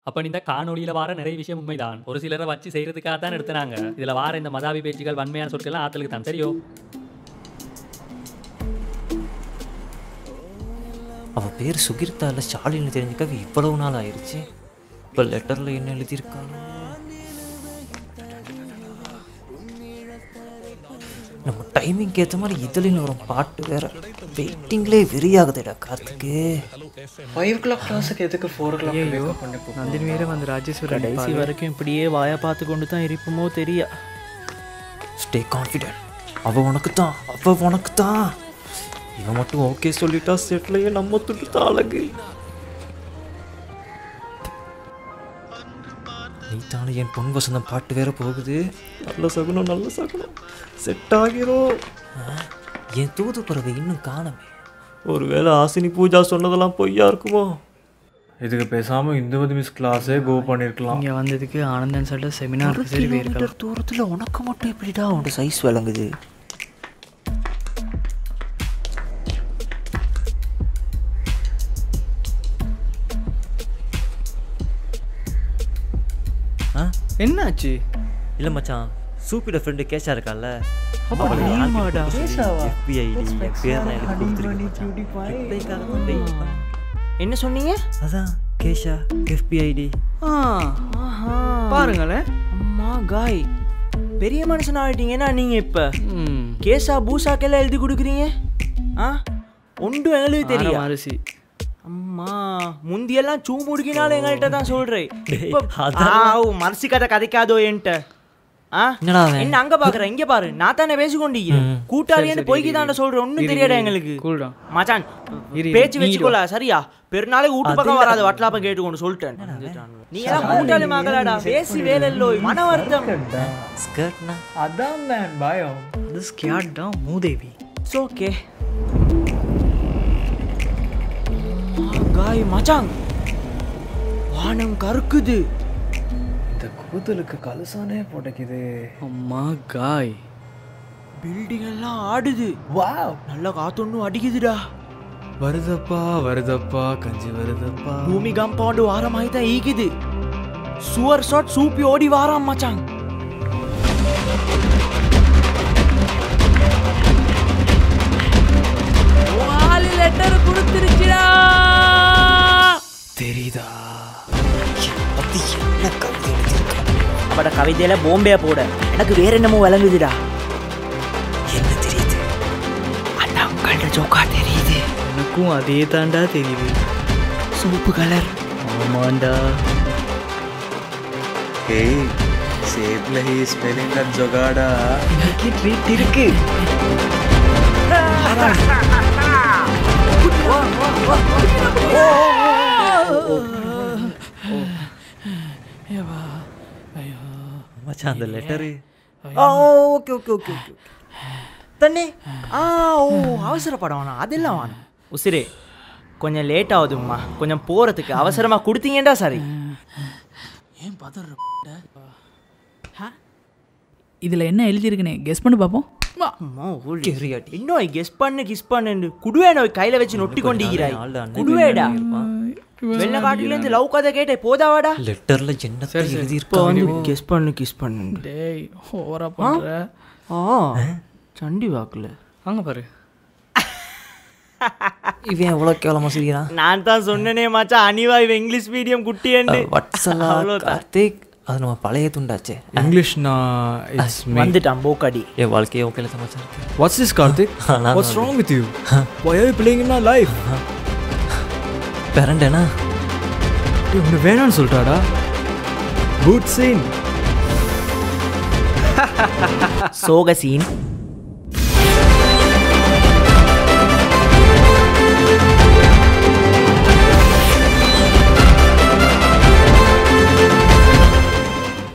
அப்ப இந்த காணொளியில வார நிறைய விஷயம் உண்மைதான் ஒரு சிலரை வச்சு செய்யறதுக்காக தான் எடுத்துனாங்க இதுல வார இந்த மதாபி பேச்சுகள் வன்மையான சொற்கள் ஆத்தலுக்கு தான் சரியோ அவள் பேர் சுகிர்தா இல்லை ஸ்டாலின்னு தெரிஞ்சுக்க இவ்வளவு நாள் ஆயிடுச்சு இப்போ லெட்டரில் என்ன எழுதியிருக்காங்க நம்ம டைமிங்க்கு ஏற்ற மாதிரி இதுலேயும் வரும் பாட்டு வேற வெயிட்டிங்லேயே வெறியாகுதுடா கார்த்திக்கு ஃபைவ் ஓ கிளாக் கிளாஸுக்கு எதுக்கு ஃபோர் ஓ கிளாக் ஐயோ பண்ணி போ நந்தினி வேற வந்து ராஜேஸ்வரன் கடைசி வரைக்கும் இப்படியே வாயை பார்த்து கொண்டு தான் இருப்போமோ தெரியா ஸ்டே கான்ஃபிடென்ட் அவள் உனக்கு தான் அவள் உனக்கு தான் இவன் மட்டும் ஓகே சொல்லிட்டா செட்லையே நம்ம துட்டு அழகு நீ தானே என் பொன் வசந்தம் பாட்டு வேற போகுது நல்ல சகுனம் நல்ல சகுனம் செட் ஆகிறோம் என் தூது பறவை இன்னும் காணமே ஒருவேளை ஆசினி பூஜா சொன்னதெல்லாம் பொய்யா இருக்குமோ இதுக்கு பேசாமல் இந்துமதி மிஸ் கிளாஸே கோ பண்ணியிருக்கலாம் இங்கே வந்ததுக்கு ஆனந்தன் சார்ட்ட செமினாருக்கு சரி போயிருக்கலாம் தூரத்தில் உனக்கு மட்டும் எப்படிடா உன்னோட சைஸ் விளங்குது ஆ என்னாச்சு இல்லை மச்சான் சூப்பிட ஃப்ரெண்டு கேஷா இருக்கான்ல நீயுமாடா? எஃபிஐடி என் பேர் நான் எழுதி கொடுத்துருக்கேன் மச்சான். reply-க்காக தான் wait பண்ணேன். என்ன சொன்னீங்க அதான் கேஷா எஃபிஐடி ஆ பாருங்களேன் அம்மா காய் பெரிய மனுஷன் ஆகிட்டீங்கன்னா நீங்க இப்ப ம் கேசா பூசாக்கெல்லாம் எழுதி கொடுக்குறீங்க ஆ ஒன்று எங்களுக்கு தெரியும் அரிசி அம்மா முந்தியெல்லாம் சூ முடிக்கினாலும் எங்கள்கிட்ட தான் சொல்றேன் டேய், இப்ப அதெல்லாம் ஆ, மனசு கதை கதைக்காதோ என்கிட்ட ஆ என்னடா அவன்? என்ன அங்க பாக்குறேன் இங்க பாரு நான் தானே பேசிக்கொண்டிருக்கிறேன் கூட்டாளி வந்து பொய்க்கு தானே சொல்றேன் ஒன்றும் தெரியாடா எங்களுக்கு கூல்டா மச்சான் இரு, பேச்சு நீ வச்சுக்கோல சரியா பெருநாளே வீட்டு பக்கம் வராது வட்டலாப்பம் கேட்டுக்கொண்டு சொல்லிட்டேன் நீ எல்லாம் கூட்டாளி மகளாடா பேசி வேலை இல்லோ மன வருத்தம் ஸ்கர்ட்னா அதான் மேன் பயம் அது ஸ்கியாட் தான் மூதேவி இட்ஸ் ஓகே காய் மச்சான் வானம் கருக்குது இந்த கூதலுக்கு கலசானே போட்டக்குது அம்மா காய் பில்டிங் எல்லாம் ஆடுது வாவ் நல்ல காத்தொன்னும் அடிக்குதுடா வருதப்பா வருதப்பா கஞ்சி வருதப்பா பூமி காம்பவுண்டு வாரமாய் தான் ஈக்குது சுவர் ஷாட் சூப்பி ஓடி வாராம் மச்சான் லெட்டர் கொடுத்துருச்சுடா தெரியுதா பத்தி என்ன கவிதை எழுதியிருக்கான் அவட கவிதையில போம்பே போட எனக்கு வேற என்னமோ விளங்குதுடா என்ன தெரியுது அந்த அங்கிள்ட ஜோக்கா தெரியுது எனக்கும் அதே தாண்டா தெரியுது சூப்பு கலர் ஆமாண்டா ஏய் சேப்ல ஹி ஸ்பெல்லிங் ஜொகாடா இன்னைக்கு ட்ரீட் இருக்கு மச்சான் அந்த லெட்டரு ஓ ஓகே ஓகே ஓகே ஓகே தண்ணி ஆ ஓ அவசரப்பட வேணாம் அதெல்லாம் வேணாம் உசிரே கொஞ்சம் லேட் ஆகுதும்மா கொஞ்சம் போகிறதுக்கு அவசரமாக கொடுத்தீங்கடா சரி இதுல என்ன எழுதியிருக்குனே கெஸ் பண்ணி பார்ப்போம் அம்மா, ஊழி. இன்னும் கெஸ் பண்ணு கிஸ் பண்ணு குடுவேட கையில வச்சு நொட்டி கொண்டிருக்கிறாய் ஆள்டா, அண்ணன் குடுவேடா இருப்பான். வெள்ள காட்டுல இருந்து லவ் கதை கேட்டே போதாவாடா லெட்டர்ல என்னத்தை இப்போ எழுதியிருக்கான் வந்து கெஸ் பண்ணு கிஸ் பண்ணு டேய் ஓவரா பண்ற ஆ சண்டி வாக்குல அங்க பாரு இவன் எவ்வளோ கேவலமா சிரிக்கிறான் நான் தான் சொன்னனே மச்சான் அனிவா இவன் இங்கிலீஷ் மீடியம் குட்டியண்டு வட்சலா கார்த்திக் அது நம்ம பழைய துண்டாச்சே இங்கிலீஷ்னா இட்ஸ் மீ வந்துட்டான் போக்காடி என் வாழ்க்கையை ஓகேல தான் மச்சான் இருக்கு வாட்ஸ் திஸ் கார்த்திக் நான் what's wrong with you why are you playing in my life பிறண்டேனா டேய் உன்னை வேணாம்னு சொல்லிட்டாடா குட் சீன் சோக சீன்